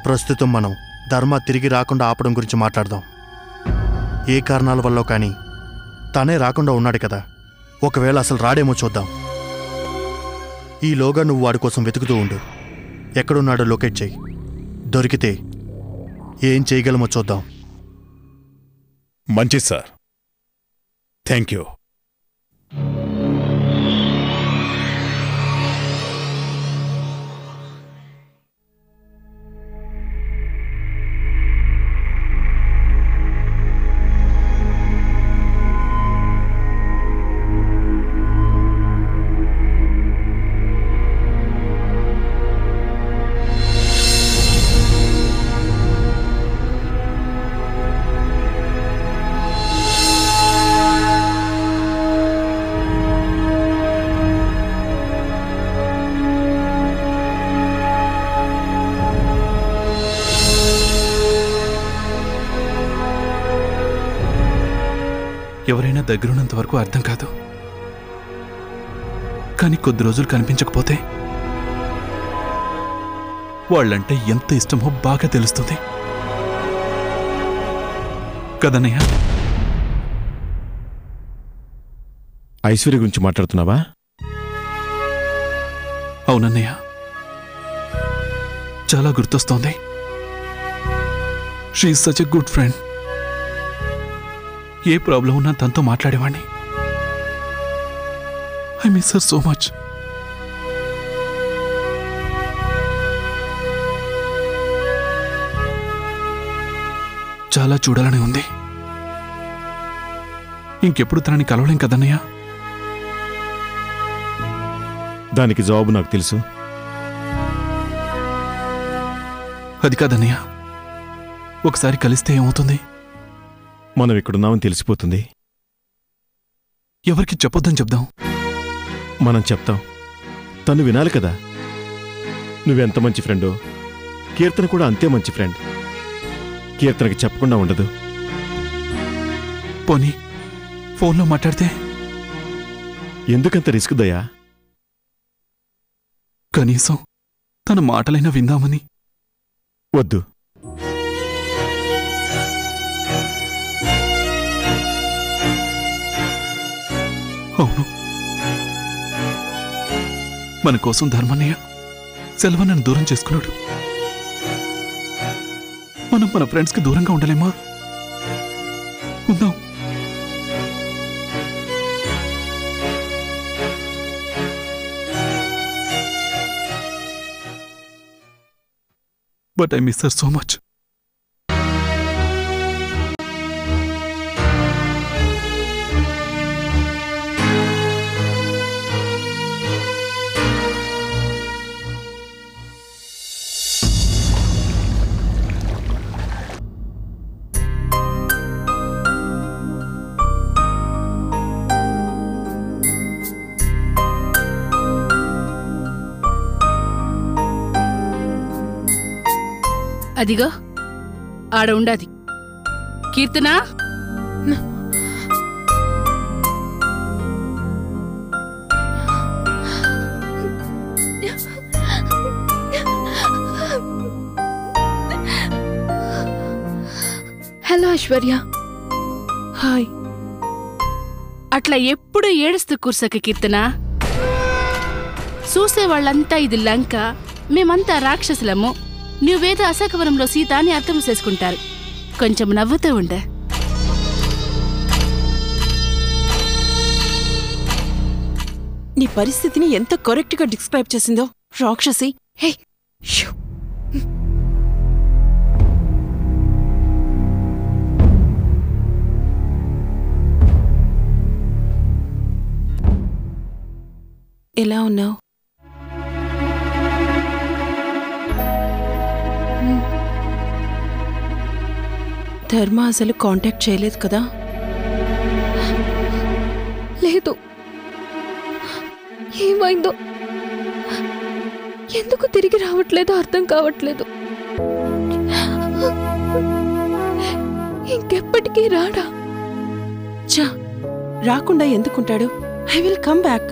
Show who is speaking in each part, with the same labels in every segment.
Speaker 1: ప్రస్తుతం మనం ధర్మ తిరిగి రాకుండా ఆపడం గురించి మాట్లాడదాం ఏ కారణాల వల్ల కానీ తనే రాకుండా ఉన్నాడు కదా ఒకవేళ అసలు రాడేమో చూద్దాం ఈలోగా నువ్వు వాడి కోసం వెతుకుతూ ఉండు ఎక్కడున్నాడో లొకేట్ చేయి దొరికితే ఏం చేయగలమో చూద్దాం
Speaker 2: మంచిది సార్ థ్యాంక్ యూ
Speaker 3: ఎవరైనా దగ్గరున్నంత వరకు అర్థం కాదు కానీ కొద్ది రోజులు కనిపించకపోతే వాళ్ళంటే ఎంత ఇష్టమో బాగా తెలుస్తుంది కదన్నయ్య
Speaker 4: ఐశ్వర్య గురించి మాట్లాడుతున్నావా
Speaker 3: అవునన్నయ్య చాలా గుర్తొస్తోంది she such a good friend ఏ ప్రాబ్లం ఉన్నా తనతో మాట్లాడేవాణ్ణి I miss her so much చాలా చూడాలని ఉంది ఇంకెప్పుడు తనని కలవలేం కదన్నయ్య
Speaker 4: దానికి జవాబు నాకు తెలుసు
Speaker 3: అది కాదన్నయ్య ఒకసారి కలిస్తే ఏమవుతుంది
Speaker 4: మనం ఇక్కడున్నామని తెలిసిపోతుంది
Speaker 3: ఎవరికి చెప్పొద్దని చెప్దాం
Speaker 4: మనం చెప్తాం తను వినాలి కదా నువ్వెంత మంచి ఫ్రెండో కీర్తన కూడా అంతే మంచి ఫ్రెండ్ కీర్తనకి చెప్పకుండా ఉండదు
Speaker 3: పోనీ ఫోన్లో మాట్లాడితే
Speaker 4: ఎందుకంత రిస్క్ దయా
Speaker 3: కనీసం తన మాటలైనా విందామని
Speaker 4: వద్దు
Speaker 3: అవును మన కోసం ధర్మన్నయ్య సెలవన్నను దూరం చేసుకున్నాడు మనం మన ఫ్రెండ్స్కి దూరంగా ఉండలేమా ఉందాం but I miss her so much
Speaker 5: అదిగో ఆడ ఉండాది కీర్తన
Speaker 6: హలో ఐశ్వర్య హాయ్
Speaker 5: అట్లా ఎప్పుడు ఏడుస్తూ కూర్సక కీర్తన చూసే వాళ్ళంతా ఇది లంక మేమంతా రాక్షసులము నువ్వేదో అశోకవనంలో సీత అని అర్థం చేసుకుంటారు కొంచెం నవ్వుతూ ఉండే
Speaker 6: నీ పరిస్థితిని ఎంత కరెక్ట్ గా డిస్క్రైబ్ చేసిందో రాక్షసి హే షూ. ఎలా ఉన్నావు ధర్మ అసలు కాంటాక్ట్ చేయలేదు కదా
Speaker 7: లేదు ఏమైందో ఎందుకు తిరిగి రావట్లేదో అర్థం కావట్లేదు ఇంకెప్పటికీ రాడా
Speaker 6: చా రాకుండా ఎందుకుంటాడు ఐ విల్ కమ్ బ్యాక్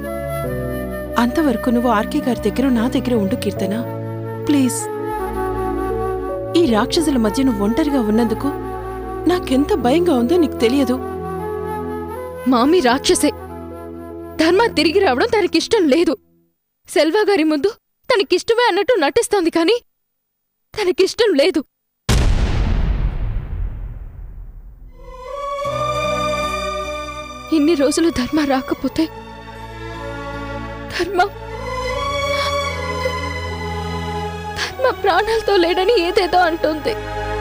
Speaker 6: అంతవరకు నువ్వు ఆర్కే గారి దగ్గర నా దగ్గర ఉండు కీర్తన ప్లీజ్ ఈ రాక్షసుల మధ్య నువ్వు ఒంటరిగా ఉన్నందుకు నాకెంత భయంగా ఉందో నీకు తెలియదు
Speaker 7: మామి రాక్షసే ధర్మ తిరిగి రావడం తనకిష్టం లేదు సెల్వా గారి ముందు తనకిష్టమే అన్నట్టు నటిస్తోంది కానీ తనకిష్టం లేదు ఇన్ని రోజులు ధర్మ రాకపోతే ధర్మ ధర్మ ప్రాణాలతో లేడని ఏదేదో అంటుంది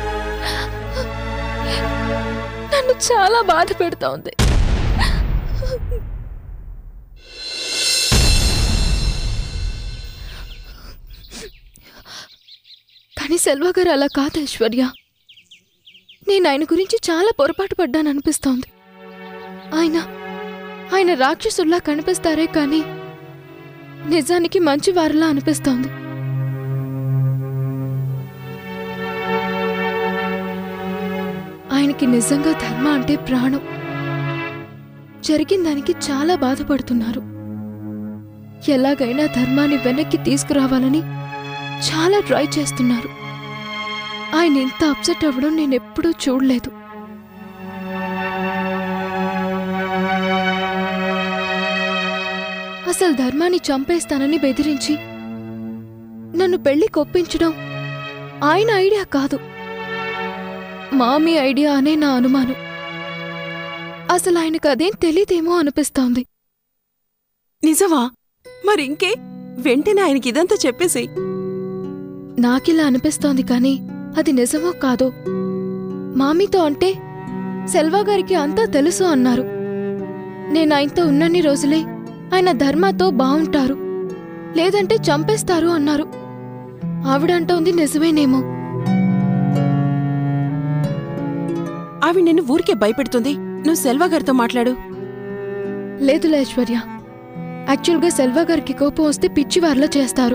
Speaker 7: నన్ను చాలా బాధ పెడుతోంది కానీ సెల్వా గారు అలా కాదు ఐశ్వర్య నేను ఆయన గురించి చాలా పొరపాటు పడ్డాననిపిస్తోంది ఆయన ఆయన రాక్షసుల్లా కనిపిస్తారే కానీ నిజానికి మంచివారిలా అనిపిస్తోంది ఆయనకి నిజంగా ధర్మ అంటే ప్రాణం జరిగిన దానికి చాలా బాధపడుతున్నారు ఎలాగైనా ధర్మాన్ని వెనక్కి తీసుకురావాలని చాలా ట్రై చేస్తున్నారు ఆయన ఇంత అప్సెట్ అవ్వడం నేను ఎప్పుడూ చూడలేదు అసలు ధర్మాన్ని చంపేస్తానని బెదిరించి నన్ను పెళ్లి కొప్పించడం ఆయన ఐడియా కాదు మామీ ఐడియా అనే నా అనుమానం అసలు ఆయనకు అదేం తెలీదేమో అనిపిస్తోంది
Speaker 6: నిజమా మరింకే వెంటనే ఆయనకి ఇదంతా చెప్పేసి
Speaker 7: నాకిలా అనిపిస్తోంది కానీ అది నిజమో కాదో మామీతో అంటే సెల్వా గారికి అంతా తెలుసు అన్నారు నేను ఆయనతో ఉన్నన్ని రోజులే ఆయన ధర్మాతో బావుంటారు లేదంటే చంపేస్తారు అన్నారు ఆవిడంటోంది నిజమేనేమో
Speaker 6: ఆవిడ నిన్ను ఊరికే భయపెడుతుంది నువ్వు సెల్వా గారితో మాట్లాడు
Speaker 7: లేదులే ఐశ్వర్య యాక్చువల్గా సెల్వా గారికి కోపం వస్తే పిచ్చివారిలా చేస్తారు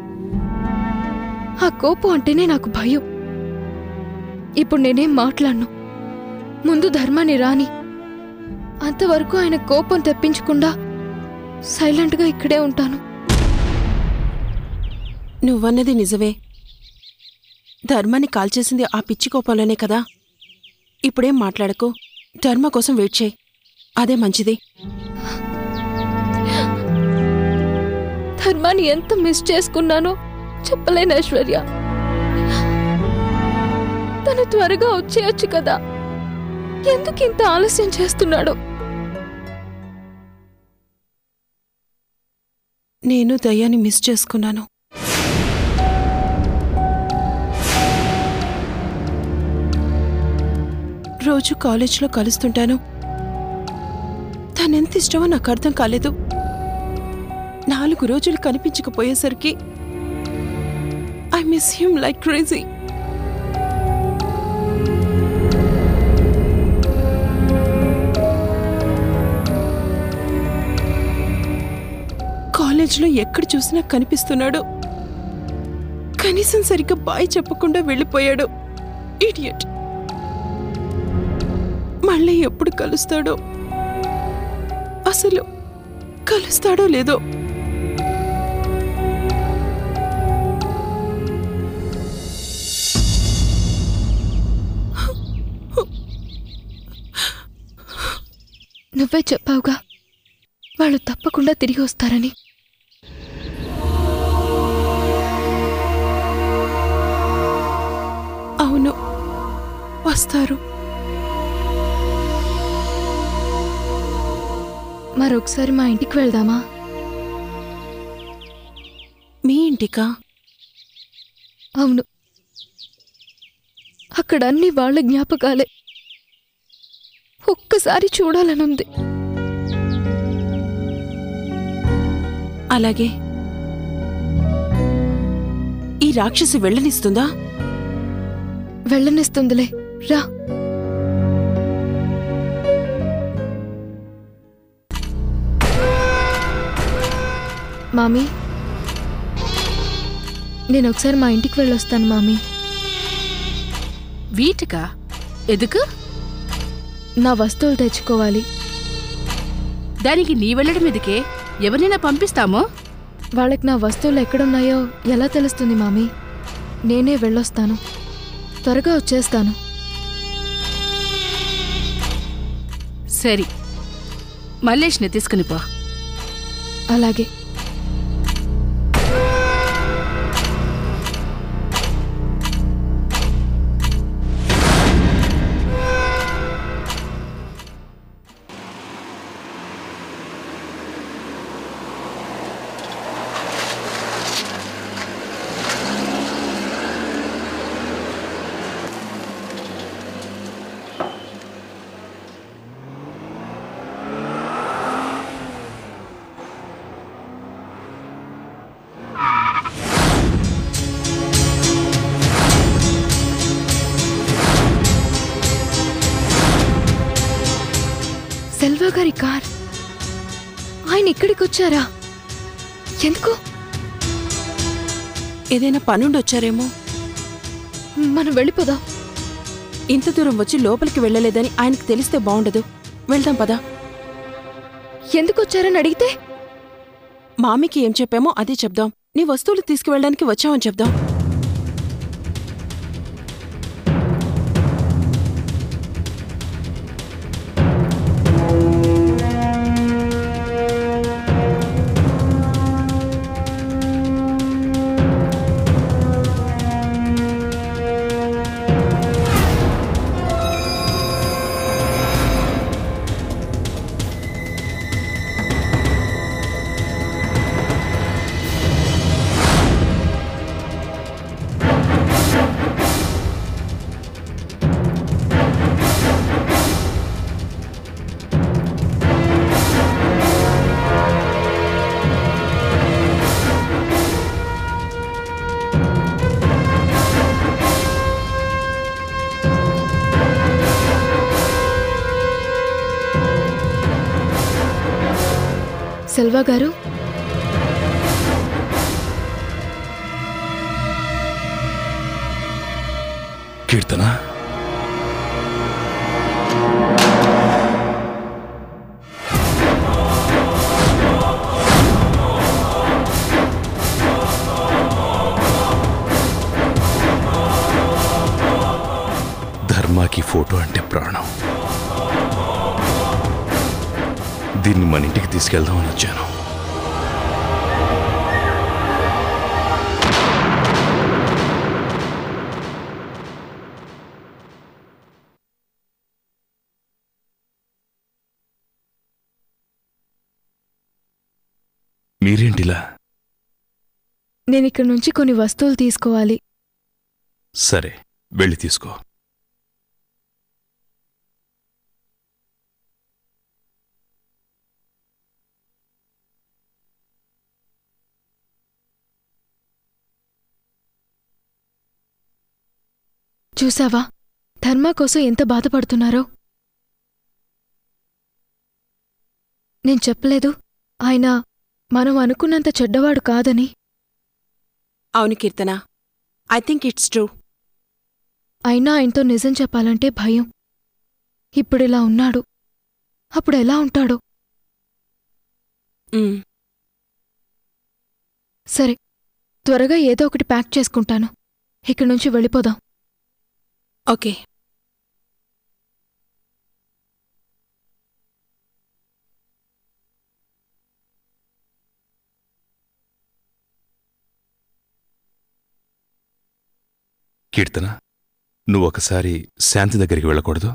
Speaker 7: ఆ కోపం అంటేనే నాకు భయం ఇప్పుడు నేనేం మాట్లాడను ముందు ధర్మాన్ని రాని అంతవరకు ఆయన కోపం తెప్పించకుండా సైలెంట్గా ఇక్కడే ఉంటాను
Speaker 6: నువ్వన్నది నిజమే ధర్మాన్ని కాల్చేసింది ఆ పిచ్చి కోపంలోనే కదా ఇప్పుడేం మాట్లాడకు ధర్మ కోసం వెయిట్ చేయి అదే మంచిది
Speaker 7: ధర్మాన్ని ఎంత మిస్ చేసుకున్నానో చెప్పలేను ఐశ్వర్య తను త్వరగా వచ్చేయచ్చు కదా ఎందుకు ఇంత ఆలస్యం చేస్తున్నాడు
Speaker 6: నేను దయ్యాన్ని మిస్ చేసుకున్నాను రోజు కాలేజీలో కలుస్తుంటాను తనెంత ఇష్టమో నాకు అర్థం కాలేదు నాలుగు రోజులు కనిపించకపోయేసరికి I miss him like crazy కాలేజ్లో ఎక్కడ చూసినా కనిపిస్తున్నాడు కనీసం సరిగ్గా బాయ్ చెప్పకుండా వెళ్ళిపోయాడు ఇడియట్ మళ్ళీ ఎప్పుడు కలుస్తాడో అసలు కలుస్తాడో లేదో
Speaker 7: నువ్వే చెప్పావుగా వాళ్ళు తప్పకుండా తిరిగి వస్తారని
Speaker 6: అవును వస్తారు
Speaker 7: మరొకసారి మా ఇంటికి వెళ్దామా
Speaker 6: మీ ఇంటికా
Speaker 7: అవును అక్కడ అన్ని వాళ్ళ జ్ఞాపకాలే ఒక్కసారి చూడాలనుంది
Speaker 6: అలాగే ఈ రాక్షసి వెళ్ళనిస్తుందా
Speaker 7: వెళ్ళనిస్తుందిలే రా మామీ నేను ఒకసారి మా ఇంటికి వెళ్ళొస్తాను మామీ
Speaker 5: వీటికా ఎదుకు
Speaker 7: నా వస్తువులు తెచ్చుకోవాలి
Speaker 5: దానికి నీ వెళ్ళడం ఎదుకే ఎవరినైనా పంపిస్తామో
Speaker 7: వాళ్ళకి నా వస్తువులు ఎక్కడున్నాయో ఎలా తెలుస్తుంది మామీ నేనే వెళ్ళొస్తాను త్వరగా వచ్చేస్తాను
Speaker 5: సరి మల్లేష్ని తీసుకుని పో
Speaker 7: అలాగే సెల్వా గారి కార్ ఆయన ఇక్కడికి వచ్చారా ఎందుకు
Speaker 6: ఏదైనా పనుండి వచ్చారేమో
Speaker 7: మనం వెళ్ళిపోదాం
Speaker 6: ఇంత దూరం వచ్చి లోపలికి వెళ్ళలేదని ఆయనకు తెలిస్తే బాగుండదు వెళ్దాం పదా
Speaker 7: ఎందుకు వచ్చారని అడిగితే
Speaker 6: మామికి ఏం చెప్పామో అదే చెప్దాం నీ వస్తువులు తీసుకువెళ్ళడానికి వచ్చామని చెప్దాం
Speaker 7: సెల్వా గారు
Speaker 3: కీర్తన ధర్మాకి ఫోటో అంటే ప్రాణం దీన్ని మన ఇంటికి తీసుకెళ్దామని వచ్చాను మీరేంటిలా
Speaker 7: నేను ఇక్కడ నుంచి కొన్ని వస్తువులు తీసుకోవాలి
Speaker 3: సరే వెళ్ళి తీసుకో
Speaker 7: చూసావా ధర్మ కోసం ఎంత బాధపడుతున్నారో నేను చెప్పలేదు ఆయన మనం అనుకున్నంత చెడ్డవాడు కాదని
Speaker 6: అవును Keerthana I think it's true
Speaker 7: అయినా ఆయనతో నిజం చెప్పాలంటే భయం ఇప్పుడిలా ఉన్నాడు అప్పుడు ఎలా ఉంటాడో
Speaker 6: ఉమ్,
Speaker 7: సరే త్వరగా ఏదో ఒకటి ప్యాక్ చేసుకుంటాను ఇక్కడి నుంచి వెళ్ళిపోదాం
Speaker 6: ఓకే
Speaker 3: కీర్తన నువ్వు ఒకసారి శాంతి దగ్గరికి వెళ్ళకూడదు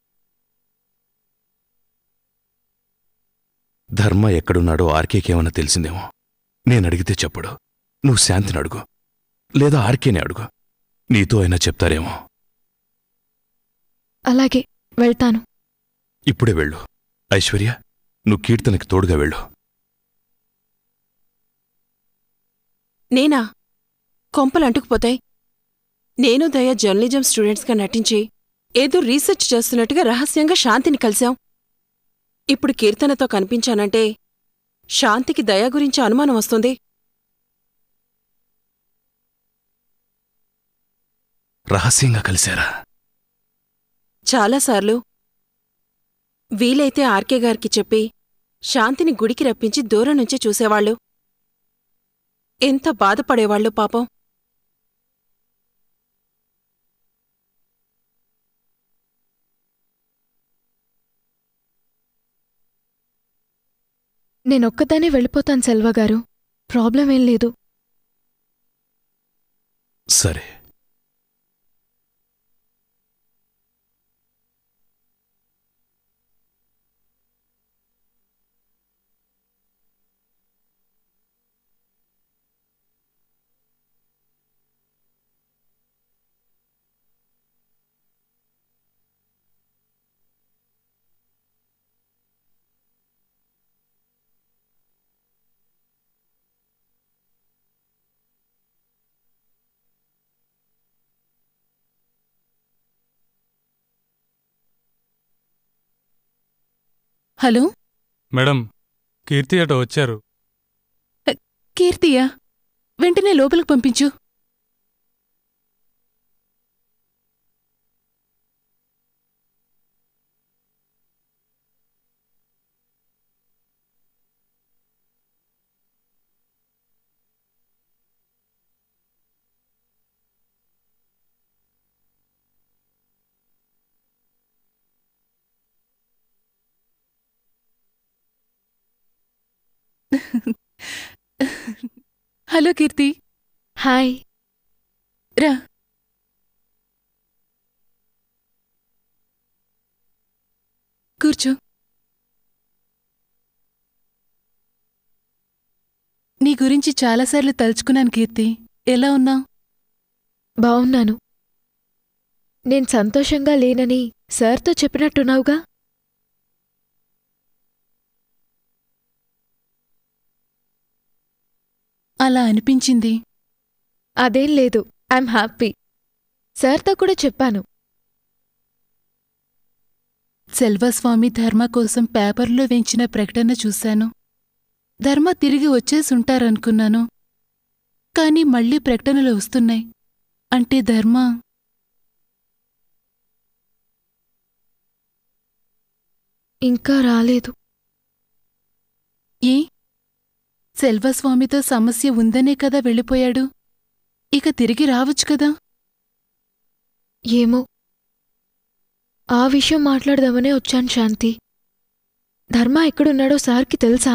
Speaker 3: ధర్మ ఎక్కడున్నాడో ఆర్కేకేమన్నా తెలిసిందేమో నేను అడిగితే చెప్పడు నువ్వు శాంతిని అడుగు లేదా ఆర్కేని అడుగు నీతో అయినా చెప్తారేమో
Speaker 7: అలాగే వెళ్తాను
Speaker 3: ఇప్పుడే వెళ్ళు ఐశ్వర్య నువ్వు కీర్తనకి తోడుగా వెళ్ళు
Speaker 6: నేనా కొంపలు అంటుకుపోతాయి నేను దయ జర్నలిజం స్టూడెంట్స్గా నటించి ఏదో రీసెర్చ్ చేస్తున్నట్టుగా రహస్యంగా శాంతిని కలిశాం ఇప్పుడు కీర్తనతో కనిపించానంటే శాంతికి దయ గురించి అనుమానం వస్తుంది
Speaker 3: రహస్యంగా కలిశారా
Speaker 6: చాలాసార్లు వీలైతే ఆర్కే గారికి చెప్పి శాంతిని గుడికి రప్పించి దూరం నుంచే చూసేవాళ్ళు ఎంత బాధపడేవాళ్ళు పాపం
Speaker 7: నేనొక్కదానే వెళ్ళిపోతాను సెల్వ గారు ప్రాబ్లం ఏం లేదు
Speaker 3: సరే
Speaker 5: హలో
Speaker 8: మేడం కీర్తి అట వచ్చారు
Speaker 5: కీర్తియా వెంటనే లోపలికి పంపించు హలో కీర్తి
Speaker 7: హాయ్
Speaker 5: రా కూర్చో నీ గురించి చాలాసార్లు తలుచుకున్నాను కీర్తి ఎలా ఉన్నావు
Speaker 7: బావున్నాను నేను సంతోషంగా లేనని సార్తో చెప్పినట్టున్నావుగా
Speaker 5: అలా అనిపించింది
Speaker 7: అదేం లేదు ఐఎమ్ హ్యాపీ సార్తో కూడా చెప్పాను
Speaker 5: సెల్వస్వామి ధర్మ కోసం పేపర్లో వెంచిన ప్రకటన చూశాను ధర్మ తిరిగి వచ్చేసుంటారనుకున్నాను కాని మళ్ళీ ప్రకటనలు వస్తున్నాయి అంటే ధర్మ
Speaker 7: ఇంకా రాలేదు
Speaker 5: ఏ సెల్వస్వామితో సమస్య ఉందనే కదా వెళ్ళిపోయాడు ఇక తిరిగి రావచ్చు కదా
Speaker 7: ఏమో ఆ విషయం మాట్లాడదామనే వచ్చాను శాంతి ధర్మ ఎక్కడున్నాడో సార్కి తెలుసా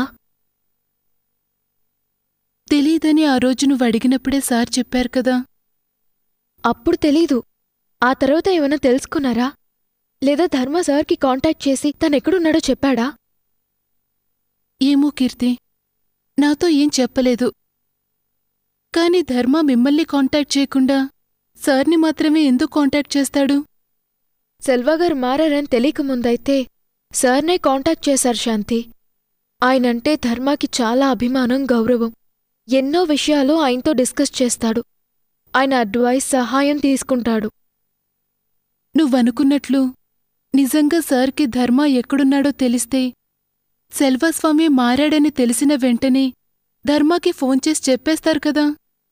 Speaker 5: తెలీదని ఆ రోజు నువ్వు అడిగినప్పుడే సార్ చెప్పారు కదా
Speaker 7: అప్పుడు తెలీదు ఆ తర్వాత ఏమైనా తెలుసుకున్నారా లేదా ధర్మ సార్కి కాంటాక్ట్ చేసి తనెక్కడున్నాడో చెప్పాడా
Speaker 5: ఏమో కీర్తి నాతో ఏం చెప్పలేదు కాని ధర్మ మిమ్మల్ని కాంటాక్ట్ చేయకుండా సార్ని మాత్రమే ఎందుకు కాంటాక్ట్ చేస్తాడు
Speaker 7: సెల్వాగారు మారారని తెలియకముందైతే సార్నే కాంటాక్ట్ చేశారు శాంతి ఆయనంటే ధర్మాకి చాలా అభిమానం గౌరవం ఎన్నో విషయాలు ఆయనతో డిస్కస్ చేస్తాడు ఆయన అడ్వైస్ సహాయం తీసుకుంటాడు
Speaker 5: నువ్వనుకున్నట్లు నిజంగా సార్కి ధర్మ ఎక్కడున్నాడో తెలిస్తే సెల్వస్వామి మారాడని తెలిసిన వెంటనే ధర్మాకి ఫోన్ చేసి చెప్పేస్తారు కదా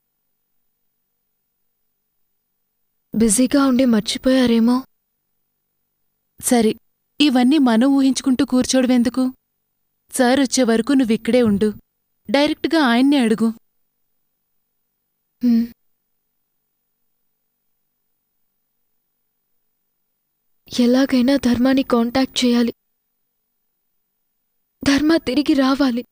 Speaker 7: బిజీగా ఉండి మర్చిపోయారేమో
Speaker 5: సరే ఇవన్నీ మనం ఊహించుకుంటూ కూర్చోవడమెందుకు సార్ వచ్చే వరకు నువ్విక్కడే ఉండు డైరెక్ట్గా ఆయన్నే అడుగు
Speaker 7: హ్మ్. ఎలాగైనా ధర్మాని కాంటాక్ట్ చేయాలి ధర్మ తిరిగి రావాలి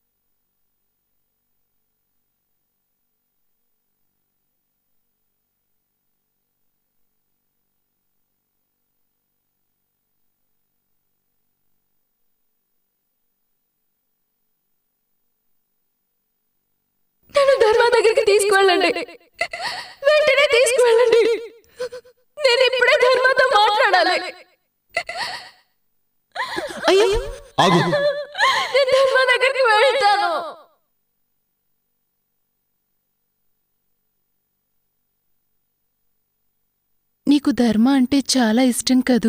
Speaker 7: నన్ను ధర్మ దగ్గరికి తీసుకువెళ్ళండి వెంటనే తీసుకువెళ్ళండి నేను ఇప్పుడే ధర్మతో మాట్లాడాలి
Speaker 5: అయ్యో
Speaker 1: ఆగు
Speaker 7: నేను ధర్మ దగ్గరికి వెళ్తాను
Speaker 5: నీకు ధర్మ అంటే చాలా ఇష్టం కదూ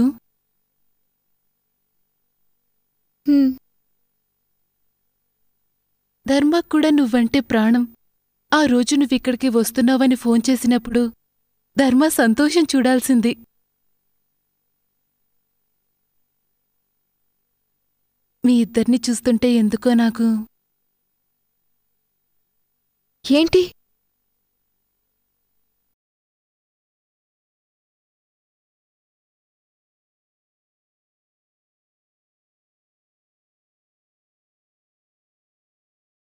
Speaker 7: హ్మ్.
Speaker 5: ధర్మకు కూడా నువ్వంటే ప్రాణం ఆ రోజు నువ్విక్కడికి వస్తున్నావని ఫోన్ చేసినప్పుడు ధర్మ సంతోషం చూడాల్సింది మీ ఇద్దరిని చూస్తుంటే ఎందుకో నాకు
Speaker 7: ఏంటి